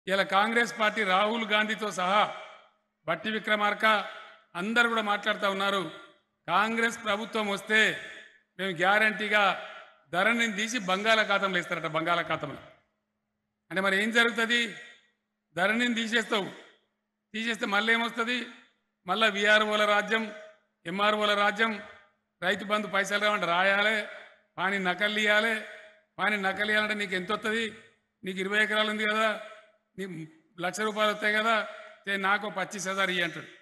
ఇలా కాంగ్రెస్ పార్టీ రాహుల్ గాంధీతో సహా బట్టి విక్రమార్క అందరు కూడా మాట్లాడుతూ ఉన్నారు కాంగ్రెస్ ప్రభుత్వం వస్తే మేము గ్యారంటీగా ధరని తీసి బంగాళాఖాతంలో ఇస్తారట బంగాళాఖాతంలో అంటే మరి ఏం జరుగుతుంది ధరణిని తీసేస్తావు తీసేస్తే మళ్ళీ ఏమొస్తుంది మళ్ళీ విఆర్ఓల రాజ్యం ఎంఆర్ఓల రాజ్యం రైతు బంధు పైసలు రావంటే రాయాలి పాని నకలు ఇవ్వాలి పాని నకలు ఇవ్వాలంటే నీకు ఎంత వస్తుంది నీకు ఇరవై ఎకరాలు ఉంది కదా నీ లక్ష రూపాయలు వస్తాయి కదా తే నాకు పచ్చిస్ హజార్ ఇయ్యి అంటాడు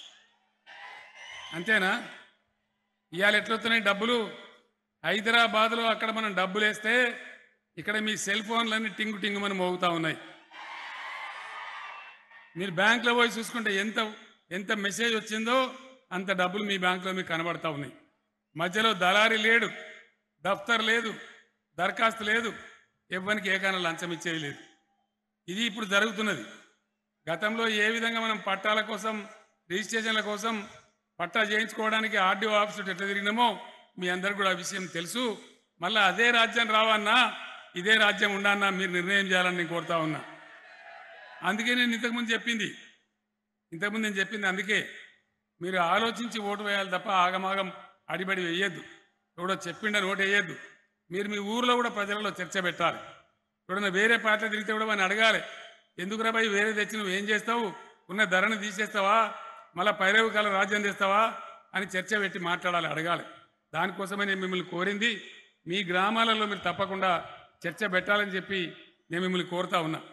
అంతేనా ఇవాళ ఎట్లొస్తున్నాయి డబ్బులు హైదరాబాద్లో అక్కడ మనం డబ్బులు వేస్తే ఇక్కడ మీ సెల్ ఫోన్లన్నీ టింగు టింగుమని మోగుతా ఉన్నాయి మీరు బ్యాంకులో పోయి చూసుకుంటే ఎంత ఎంత మెసేజ్ వచ్చిందో అంత డబ్బులు మీ బ్యాంకులో మీకు కనబడతా ఉన్నాయి మధ్యలో దళారి లేడు దఫ్తర్ లేదు దరఖాస్తు లేదు ఎవ్వరికి ఏకాన లంచం ఇచ్చేది లేదు ఇది ఇప్పుడు జరుగుతున్నది గతంలో ఏ విధంగా మనం పట్టాల కోసం రిజిస్ట్రేషన్ల కోసం పట్టా చేయించుకోవడానికి ఆర్డీఓ ఆఫీస్ ఎట్లా తిరిగినామో మీ అందరికి కూడా ఆ విషయం తెలుసు మళ్ళీ అదే రాజ్యం రావన్నా ఇదే రాజ్యం ఉండన్నా మీరు నిర్ణయం చేయాలని నేను కోరుతా ఉన్నా అందుకే నేను ఇంతకుముందు చెప్పింది ఇంతకుముందు నేను చెప్పింది అందుకే మీరు ఆలోచించి ఓటు వేయాలి తప్ప ఆగమాగం అడిబడి వేయద్దు ఎవడో చెప్పిండని ఓటు వేయద్దు మీరు మీ ఊర్లో కూడా ప్రజలలో చర్చ పెట్టాలి ఎవడన్నా వేరే పార్టీ తిరిగితే కూడా వాడిని అడగాలి ఎందుకు రాబాయి వేరే తెచ్చి నువ్వు ఏం చేస్తావు ఉన్న ధరను తీసేస్తావా మళ్ళీ పైరవి కాల రాజ్యం తెస్తావా అని చర్చ పెట్టి మాట్లాడాలి అడగాలి దానికోసమే నేను మిమ్మల్ని కోరింది మీ గ్రామాలలో మీరు తప్పకుండా చర్చ పెట్టాలని చెప్పి నేను మిమ్మల్ని కోరుతా ఉన్నా